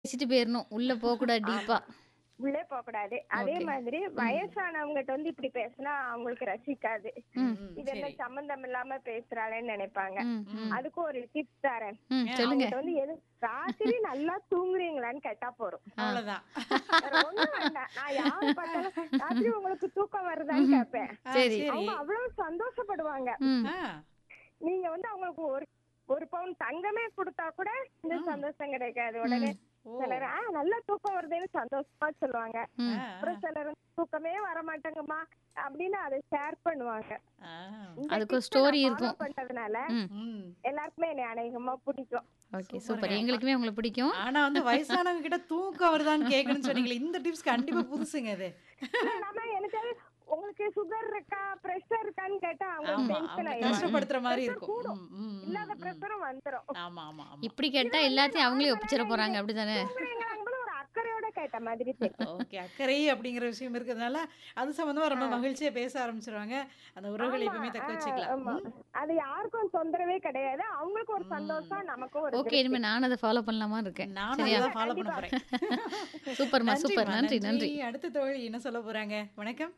பேசிட்டு போயிரணும். உள்ள போக்கூடாது டீப்பா. உள்ளே போகக்கூடாது அதே ஓகே. மாதிரி வயசானவங்ககிட்ட வந்து இப்படி பேசினா அவங்களுக்கு ரசிக்காது ம். ம், இது என்ன சரி. சம்பந்தம் இல்லாம பேசுறாளேன்னு நினைப்பாங்க ம், ம். அதுக்கு ஒரு டிப்ஸ் தரேன் ம், சொல்லுங்க. அவங்ககிட்ட வந்து எது ராத்திரி நல்லா தூங்குறீங்களான்னு கேட்டா போறோம் அவ்வளவுதான் வேற ஒண்ணும் வேண்டாம் நான் யாரு பார்த்தாலும் ராத்திரி உங்களுக்கு தூக்கம் வருதான்னு கேட்பேன் ஆ, சரி. அவங்க அவ்வளவு சந்தோஷப்படுவாங்க ம். ஆ, நீங்க வந்து அவங்களுக்கு ஒரு ஒரு பவுன் தங்கமே கொடுத்தா கூட இந்த சந்தோஷம் கிடைக்காது உடனே ஓ. சிலர் ஆ நல்லா தூக்கம் வருதுன்னு சந்தோஷமா சொல்லுவாங்க ம். ஆ, அப்புறம் சிலர் வந்து தூக்கமே வர மாட்டேங்கம்மா அப்படின்னு அதை ஷேர் பண்ணுவாங்க ஆ, இந்த அதுக்கு ஒரு tips story நான் இருக்கும். follow பண்றதுனால ம். ம். எல்லாருக்குமே என்னை அநேகமா பிடிக்கும் ஓகே சூப்பருங்க. சூப்பர். எங்களுக்குமே உங்களை பிடிக்கும். ஆனா வந்து வயசானவங்க கிட்ட தூக்கம் வருதான்னு கேட்கணும்னு சொன்னீங்களே இந்த டிப்ஸ் கண்டிப்பா புதுசுங்க அது இல்ல, நம்ம எனக்கு உங்களுக்கு சுகர் இருக்கா பிரஷர் இருக்கான்னு கேட்டா அவங்க ஆமா டென்ஷன் அவங்க ஆயிடுவாங்க கஷ்டப்படுத்துற மாதிரி Pressure இருக்கும் கூடும். ம், ம், ம், இல்லாத ம். பிரஷரும் வந்துரும் ஆமா ஆமா ஆமா இப்படி கேட்டா எல்லாத்தையும் அவங்களே ஒப்பிச்சிட போறாங்க அப்படிதானே? தூங்குறீங்களாங்கும்போது ஒரு அக்கறையோட கேட்ட மாதிரி தெரியும் ஓகே அக்கறை அப்படிங்கிற விஷயம் இருக்கிறதுனால அது சம்பந்தமா ரொம்ப மகிழ்ச்சியா பேச ஆரம்பிச்சிருவாங்க அந்த உறவுகளை ஆமா, எப்பவுமே தக்க ஆ, வச்சுக்கலாம் ஆமா. ம். அது யாருக்கும் தொந்தரவே கிடையாது அவங்களுக்கு ஒரு சந்தோஷம் நமக்கும் ஒரு ஓகே இனிமே நானும் அதை ஃபாலோ பண்ணலாமா இருக்கேன். நானும் சரியா? அதான் ஃபாலோ பண்ண போறேன் சூப்பர்மா சூப்பர். நன்றிம்மா, நன்றி நன்றி. அடுத்த தோழி என்ன சொல்ல போறாங்க வணக்கம்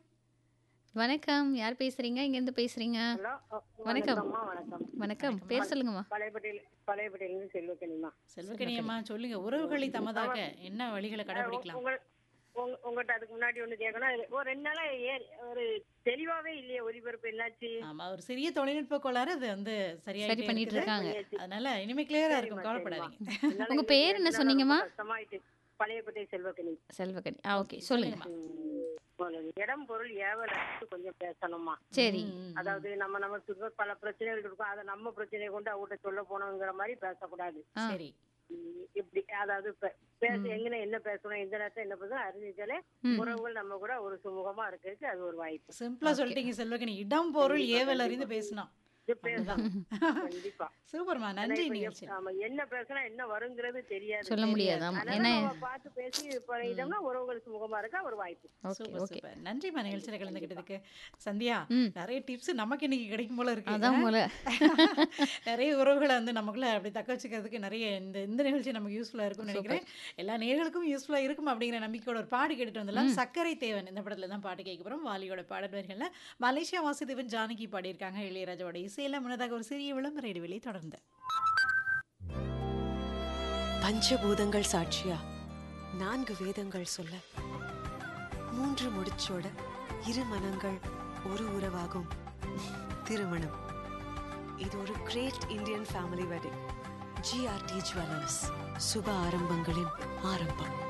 வணக்கம். யார் பேசுறீங்க? எங்க இருந்து பேசுறீங்க? ஹலோ வணக்கம். வணக்கம்மா வணக்கம் வணக்கம். பேர் சொல்லுங்கம்மா. பழையப்பட்டியில் பழையப்பட்டியிலிருந்து செல்வக்கனிமா செல்வக்கனியம்மா சொல்லுங்க உறவுகளை தமதாக்க என்ன வழிகளை கடைபிடிக்கலாம் உங்கள் உங்க- உங்கள்ட்ட அதுக்கு முன்னாடி ஒண்ணு கேட்கணும் இது ஒரு ரெண்டு நாளா ஏ- ஒரு தெளிவாவே இல்லையே ஒலிபரப்பு என்னாச்சு ஆமா ஒரு சிறிய தொழில்நுட்ப கோளாறு அது வந்து சரியா சரி பண்ணிட்டு இருக்காங்க. அதனால இனிமே கிளியரா இருக்கும் கவலைப்படாதீங்க அதனால உங்க எனக்கு பேர் ரெண்டு என்ன நாளா சொன்னீங்கம்மா? ரொம்ப கஷ்டமாயிட்டு பழையப்பட்டை செல்வக்கனி செல்வகனி. ஆ ஓகே சொல்லுங்கம்மா. ம், ஒரு இடம் பொருள் ஏவல கொஞ்சம் பேசணுமா சரி. ம், அதாவது நம்ம நமக்கு பல பிரச்சனைகள் இருக்கும் அதை நம்ம பிரச்சனையை கொண்டு அவங்ககிட்ட சொல்ல போனோங்கிற மாதிரி பேசக்கூடாது ஆ. சரி ம், இப்படி அதாவது பே- பேச எங்கன என்ன பேசணும் எந்த நேரத்துல என்ன பேசணும் அறிஞ்சாலே ம். உறவுகள் நம்ம கூட ஒரு சுமூகமா இருக்கிறதுக்கு அது ஒரு வாய்ப்பு சிம்பிளா சொல்லிட்டீங்க செல்வக்கனி இடம் பொருள் ஏவல் அறிந்து பேசணும் இது பேசலாம் கண்டிப்பா சூப்பர்மா ஆனா நன்றி இப்ப நிகழ்ச்சி எப்- ஆமா, என்ன பேசினா என்ன வருங்கிறது தெரியாது சொல்ல முடியாது. ஆமா. அதனால ஏன்னா நம்ம பார்த்து பேசி பழகிட்டோம்னா உறவுகள் சுமூகமா இருக்கா ஒரு வாய்ப்பு ஓகே சூப்பர் ஓகே. சூப்பர் நன்றிமா நிகழ்ச்சியில கலந்துக்கிட்டதுக்கு சந்தியா ம். நிறைய டிப்ஸ் நமக்கு இன்னைக்கு கிடைக்கும் போல இருக்கு அதான் போல. நிறைய உறவுகளை வந்து நமக்குள்ள அப்படி தக்க வச்சுக்கிறதுக்கு நிறைய இந்த இந்த நிகழ்ச்சி நமக்கு யூஸ்ஃபுல்லா இருக்கும்னு நினைக்கிறேன் எல்லா நேர்களுக்கும் யூஸ்ஃபுல்லா இருக்கும் அப்படிங்கிற நம்பிக்கையோட ஒரு பாடு கேட்டுட்டு வந்துடலாம் சக்கரை தேவன் இந்த படத்துல தான் பாட்டு கேட்க போறோம் வாலியோட பாடல் வரிகள்ல மலேசியா வாசுதேவன் ஜானகி பாடியிருக்காங்க இளையராஜாவோட இசையில முன்னதாக ஒரு சிறிய விளம்பர இடைவெளி தொடர்ந்து பஞ்சபூதங்கள் சாட்சியா நான்கு வேதங்கள் சொல்ல மூன்று முடிச்சோட இரு மனங்கள் ஒரு உறவாகும் திருமணம் இது ஒரு great Indian family wedding GRT jewellers சுப ஆரம்பங்களின் ஆரம்பம்